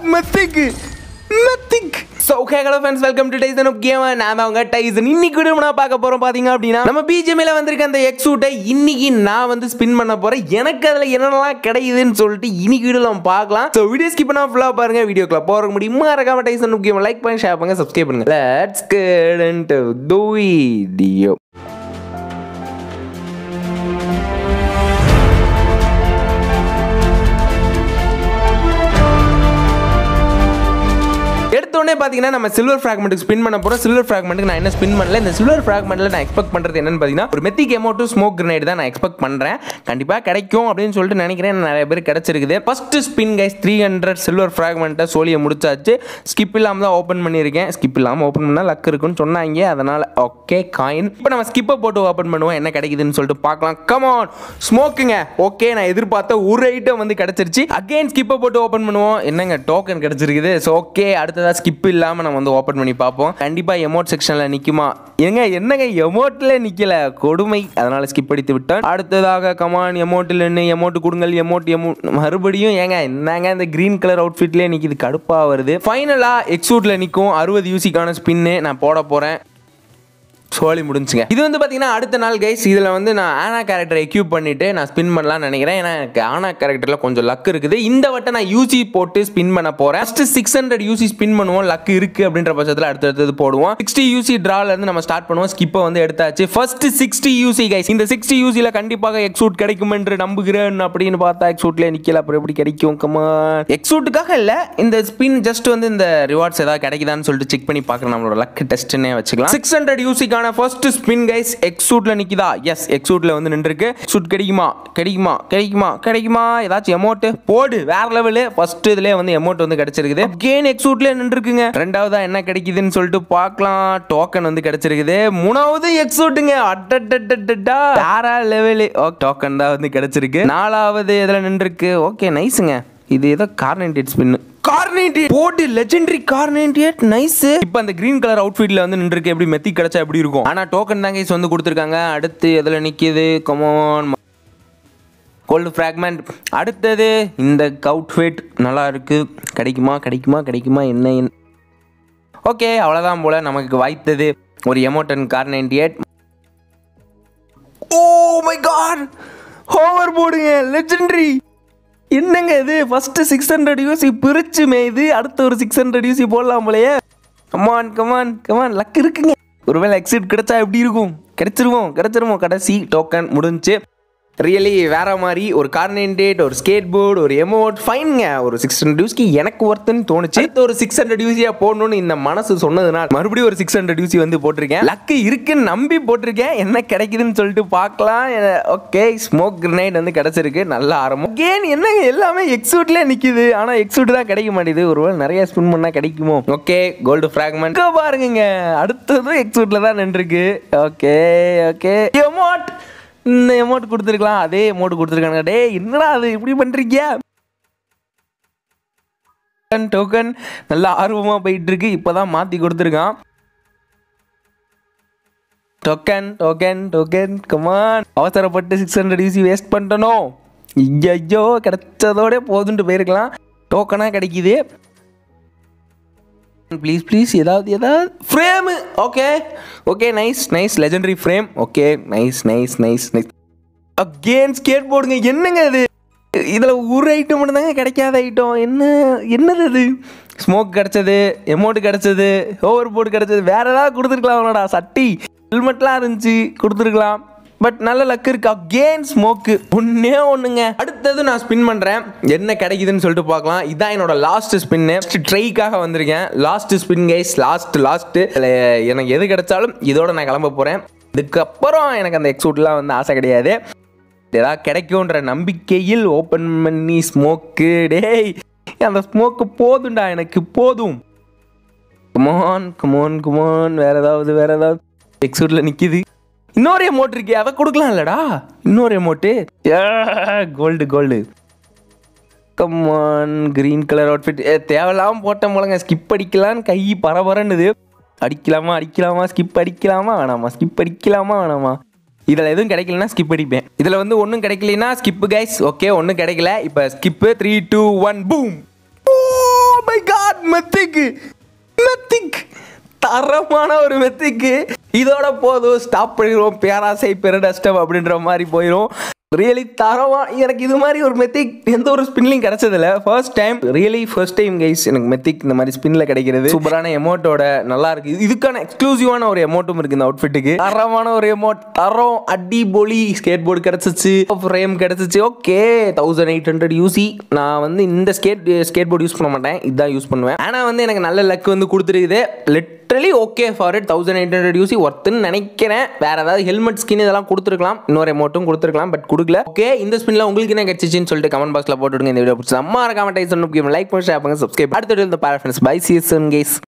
மெத்திக்கு mythic so okay hello friends welcome to Tyson of game நான் தான் உங்க Tyson இன்னைக்கு கூட நான் பார்க்க போறோம் பாத்தீங்க அப்படின்னா நம்ம பிஜிஎம்ல வந்திருக்க அந்த எக்ஸ் சூட்டை இன்னைக்கு நான் வந்து ஸ்பின் பண்ண போறேன் எனக்கு அதுல என்னென்னலாம் கிடைக்குதுன்னு சொல்லிட்டு இன்னைக்கு வீடியோ நம்ம பார்க்கலாம் ஸோ வீடியோ ஸ்கிப் பண்ணா ஃபுல்லாக பாருங்க வீடியோக்குள்ள போற முடியும் மறக்காம டைசன் ஆஃப் கேம் லைக் பண்ணி ஷேர் பண்ணுங்க சப்ஸ்கிரைப் பண்ணுங்க let's get into the video எடுத்தோடனே பார்த்தீங்கன்னா நம்ம சில்வர் ஃப்ராக்மெண்ட்டுக்கு ஸ்பின் பண்ண போகிறோம் சில்வர் ஃப்ராக்மெண்ட்டுக்கு நான் என்ன ஸ்பின் பண்ணல இந்த சில்வர் ஃப்ராக்மெண்ட்டில் நான் எக்ஸ்பெக்ட் பண்ணுறது என்னன்னு பார்த்தீங்கன்னா ஒரு மெத்திக் எமோட்டு ஸ்மோக் கிரனேட் தான் நான் எக்ஸ்பெக்ட் பண்ணுறேன் கண்டிப்பாக கிடைக்கும் அப்படின்னு சொல்லிட்டு நினைக்கிறேன் நிறைய பேர் கிடைச்சிருக்குது first spin guys three hundred silver ஃப்ராக்மெண்ட்டை சோழியை முடிச்சாச்சு ஸ்கிப் இல்லாமல் தான் ஓப்பன் பண்ணியிருக்கேன் ஸ்கிப் இல்லாமல் ஓப்பன் பண்ணால் லக் இருக்குன்னு சொன்னாங்க அதனால் ஓகே காயின் இப்போ நம்ம ஸ்கிப்பை போட்டு ஓப்பன் பண்ணுவோம் என்ன கிடைக்குதுன்னு சொல்லிட்டு பார்க்கலாம் கமான் ஸ்மோக்குங்க ஓகே நான் எதிர்பார்த்த ஒரு ஐட்டம் வந்து கிடைச்சிருச்சு அகைன் ஸ்கிப்பை போட்டு ஓப்பன் பண்ணுவோம் என்னங்க டோக்கன் கிடைச்சிருக்குது ஸோ ஓகே அடுத்ததாக ஸ்கிப் இல்லாமல் நம்ம வந்து ஓப்பன் பண்ணி பார்ப்போம் கண்டிப்பாக எமோட் செக்ஷனில் நிற்குமா ஏங்க என்னங்க எமோட்டில் நிற்கல கொடுமை அதனால் ஸ்கிப் அடித்து விட்டேன் அடுத்ததாக கமான் எமோட்டில் என்ன எமோட்டு கொடுங்கள் எமோட் எமோ மறுபடியும் ஏங்க என்னங்க இந்த க்ரீன் கலர் அவுட்ஃபிட்லேயே நிற்கிது கடுப்பாக வருது ஃபைனலாக எக்ஸூட்டில் நிற்கும் அறுபது யூசிக்கான ஸ்பின்னு நான் போட போகிறேன் சோழி முடிஞ்சுங்க இது வந்து பார்த்தீங்கன்னா அடுத்த நாள் கைஸ் இதில் வந்து நான் ஆனா கேரக்டரை எக்யூப் பண்ணிட்டு நான் ஸ்பின் பண்ணலாம்னு நினைக்கிறேன் ஏன்னா எனக்கு ஆனா கேரக்டரில் கொஞ்சம் லக் இருக்குது இந்த வட்டம் நான் யூசி போட்டு ஸ்பின் பண்ண போகிறேன் first six hundred UC spin பண்ணுவோம் லக் இருக்குது அப்படின்ற பட்சத்தில் அடுத்தடுத்தது போடுவோம் சிக்ஸ்டி யூசி ட்ராலேருந்து நம்ம ஸ்டார்ட் பண்ணுவோம் ஸ்கிப்பை வந்து எடுத்தாச்சு ஃபர்ஸ்ட் சிக்ஸ்டி யூசி கைஸ் இந்த சிக்ஸ்டி யூசியில் கண்டிப்பாக எக்ஸூட் கிடைக்கும் என்று நம்புகிறேன் அப்படின்னு பார்த்தா எக்ஸூட்லேயே நிற்கல அப்புறம் எப்படி கிடைக்கும் கமா எக்ஸூட்டுக்காக இல்லை இந்த ஸ்பின் ஜஸ்ட் வந்து இந்த ரிவார்ட்ஸ் ஏதாவது கிடைக்குதான்னு சொல்லிட்டு செக் பண்ணி பார்க்குறேன் நம்மளோட லக் டெஸ்ட்னே வச்சுக்கலாம் சிக்ஸ் ஹண்ட்ரட் யூசிக்கான ஃபர்ஸ்ட் ஸ்பின் கைஸ் எக்ஸூட்ல நிக்குதா எஸ் எக்ஸூட்ல வந்து நின்றுருக்கு எக்ஸூட் கிடைக்குமா கிடைக்குமா கிடைக்குமா கிடைக்குமா ஏதாச்சும் எமௌண்ட் போடு வேற லெவலு ஃபர்ஸ்ட் இதுல வந்து எமௌண்ட் வந்து கிடைச்சிருக்குது கேன் எக்ஸூட்ல நின்றுருக்குங்க ரெண்டாவதா என்ன கிடைக்குதுன்னு சொல்லிட்டு பார்க்கலாம் டோக்கன் வந்து கிடைச்சிருக்குது மூணாவது எக்ஸூட்டுங்க அட்டட்டட்டட்டா வேற லெவலு டோக்கன் தான் வந்து கிடைச்சிருக்கு நாலாவது இதுல நின்றுருக்கு ஓகே நைஸுங்க இது ஏதோ கார்னேட்டட் ஸ்பின் கார்னேட்டி போட்டு லெஜெண்டரி கார்னேட்டியட் நைஸ் இப்போ அந்த கிரீன் கலர் அவுட்ஃபிட்ல வந்து நின்றுருக்கு எப்படி மெத்தி கிடைச்சா எப்படி இருக்கும் ஆனா டோக்கன் தாங்க வந்து கொடுத்துருக்காங்க அடுத்து எதுல நிக்குது கமான் கோல்டு ஃப்ராக்மெண்ட் அடுத்தது இந்த அவுட்ஃபிட் நல்லா இருக்கு கிடைக்குமா கிடைக்குமா கிடைக்குமா என்ன ஓகே அவ்வளோதான் போல நமக்கு வாய்த்தது ஒரு எமோட்டன் car ninety eight oh my god hover போடுங்க லெஜெண்டரி என்னங்க இது ஃபர்ஸ்ட் சிக்ஸ் ஹண்ட்ரட் யூசி பிரிச்சு மேய்து அடுத்த ஒரு சிக்ஸ் ஹண்ட்ரட் யூசி போடலாம் போலயே கமான் கமான் கமான் லக் இருக்குங்க ஒருவேளை எக்ஸிட் கிடைச்சா எப்படி இருக்கும் கிடைச்சிருவோம் கிடைச்சிருவோம் கடைசி டோக்கன் முடிஞ்சு ரியலி வேற மாதிரி ஒரு கார்னேண்டேட் ஒரு ஸ்கேட் போர்டு ஒரு எமோட் ஃபைனுங்க ஒரு சிக்ஸ் ஹண்ட்ரட் யூஸ்க்கு எனக்கு ஒர்த்துன்னு தோணுச்சு அடுத்து ஒரு சிக்ஸ் ஹண்ட்ரட் யூசியா போடணும்னு இந்த மனசு சொன்னதுனால மறுபடியும் ஒரு சிக்ஸ் ஹண்ட்ரட் யூசி வந்து போட்டிருக்கேன் லக்கு இருக்குன்னு நம்பி போட்டிருக்கேன் என்ன கிடைக்குதுன்னு சொல்லிட்டு பார்க்கலாம் ஓகே ஸ்மோக் கிரனைட் வந்து கிடைச்சிருக்கு நல்ல ஆரம்பம் கேன் என்னங்க எல்லாமே எக்ஸூட்லேயே நிற்கிது ஆனால் எக்ஸூட் தான் கிடைக்க மாட்டேது ஒருவேளை நிறைய ஸ்பின் பண்ணால் கிடைக்குமோ ஓகே கோல்டு ஃப்ராக்மெண்ட் பாருங்க அடுத்ததும் எக்ஸூட்டில் தான் நின்றுருக்கு ஓகே ஓகே எமோட் இந்த எமௌண்ட் கொடுத்துருக்கலாம் அதே எமௌண்ட் கொடுத்துருக்காங்க டே என்னடா அது இப்படி பண்ணுறீங்க டோக்கன் நல்லா ஆர்வமாக போயிட்டு இருக்கு இப்போதான் மாற்றி கொடுத்துருக்கான் டோக்கன் டோக்கன் டோக்கன் கமான் அவசரப்பட்டு சிக்ஸ் ஹண்ட்ரட் யூசி வேஸ்ட் பண்ணிட்டனோ ஐயோ கிடைச்சதோட போதுன்ட்டு போயிருக்கலாம் டோக்கனாக கிடைக்குது ப்ளீஸ் ப்ளீஸ் ஏதாவது ஏதாவது frame okay okay nice nice legendary frame okay nice nice nice nice again ஸ்கேட் போர்டுங்க என்னங்க இது இதில் ஒரு ஐட்டம் மட்டும் தாங்க கிடைக்காத ஐட்டம் என்ன என்னது அது ஸ்மோக் கிடச்சது எமௌண்ட் கிடச்சது ஓவர் போர்டு கிடச்சது வேற ஏதாவது கொடுத்துருக்கலாம் அவனோட சட்டி ஹெல்மெட்லாம் இருந்துச்சு கொடுத்துருக்கலாம் பட் நல்ல லக் இருக்கு அகேன் ஸ்மோக்கு ஒன்னே ஒண்ணுங்க அடுத்தது நான் ஸ்பின் பண்றேன் என்ன கிடைக்குதுன்னு சொல்லிட்டு பார்க்கலாம் இதான் என்னோட லாஸ்ட் ஸ்பின்னு ட்ரைக்காக வந்திருக்கேன் last spin guys last last எனக்கு எது கிடைச்சாலும் இதோட நான் கிளம்ப போறேன் இதுக்கப்புறம் எனக்கு அந்த எக்ஸூட்லாம் வந்து ஆசை கிடையாது ஏதாவது கிடைக்கும்ன்ற நம்பிக்கையில் ஓப்பன் பண்ணி ஸ்மோக்கு டேய் அந்த ஸ்மோக்கு போதும்டா எனக்கு போதும் குமான் குமான் குமான் வேற ஏதாவது வேற ஏதாவது எக்ஸூட்ல நிக்குது இன்னொரு எமௌண்ட் இருக்கே அதை கொடுக்கலாம் இல்லடா இன்னொரு amount gold gold come on green colour outfit தேவையில்லாம போட்டேன் போலங்க ஸ்கிப் அடிக்கலான்னு கை பரபரன்னுது அடிக்கலாமா அடிக்கலாமா ஸ்கிப் அடிக்கலாமா வேணாமா ஸ்கிப் அடிக்கலாமா வேணாமா இதில் எதுவும் கிடைக்கலனா ஸ்கிப் அடிப்பேன் இதில் வந்து ஒன்றும் கிடைக்கலனா ஸ்கிப்பு கைஸ் ஓகே ஒன்றும் கிடைக்கல இப்போ skip three two one boom my mythic mythic தரமான ஒரு மெத்திக்கு இதோட போதும் ஸ்டாப் பண்ணிடுவோம் பேராசை பெருடஸ்டம் அப்படின்ற மாதிரி போயிடும் ரியலி தரமா எனக்கு இது மாதிரி ஒரு மெத்திக் எந்த ஒரு ஸ்பின்லையும் கிடைச்சதில்ல first time really first time guys எனக்கு மெத்திக் இந்த மாதிரி ஸ்பின்ல கிடைக்கிறது சூப்பரான எமோட்டோட நல்லா இருக்கு இது- இதுக்கான எக்ஸ்க்ளூசிவான ஒரு எமோட்டும் இருக்கு இந்த அவுட்ஃபிட்டுக்கு தரமான ஒரு எமோட் தரம் அடிபொலி ஸ்கேட் போர்டு கிடைச்சிச்சு ஃப்ரேம் கிடைச்சிச்சு okay thousand eight hundred UC நான் வந்து இந்த ஸ்கேட் ஸ்கேட் போர்டு யூஸ் பண்ண மாட்டேன் இதுதான் யூஸ் பண்ணுவேன் ஆனால் வந்து எனக்கு நல்ல லக் வந்து கொடுத்துருக்குது literally okay for it thousand eight hundred UC ஒர்த்துன்னு நினைக்கிறேன் வேற ஏதாவது ஹெல்மெட் ஸ்கின் இதெல்லாம் கொடுத்துருக்கலாம் இன்னொரு அமௌண்ட்டும் கொடுத்துருக்கலாம் பட் கொடுக்கல ஓகே இந்த ஸ்பின்ல உங்களுக்கு என்ன கிடைச்சிச்சின்னு சொல்லிட்டு கமெண்ட் பாக்ஸ்ல போட்டுவிடுங்க இந்த வீடியோ பிடிச்சி அம்மா இருக்காம டைஸ் லைக் பண்ணி ஷேர் பண்ணுங்க சப்ஸ்கிரைப் அடுத்த வீடியோ இந்த பேரஃபன்ஸ் பை சீசன் கேஸ்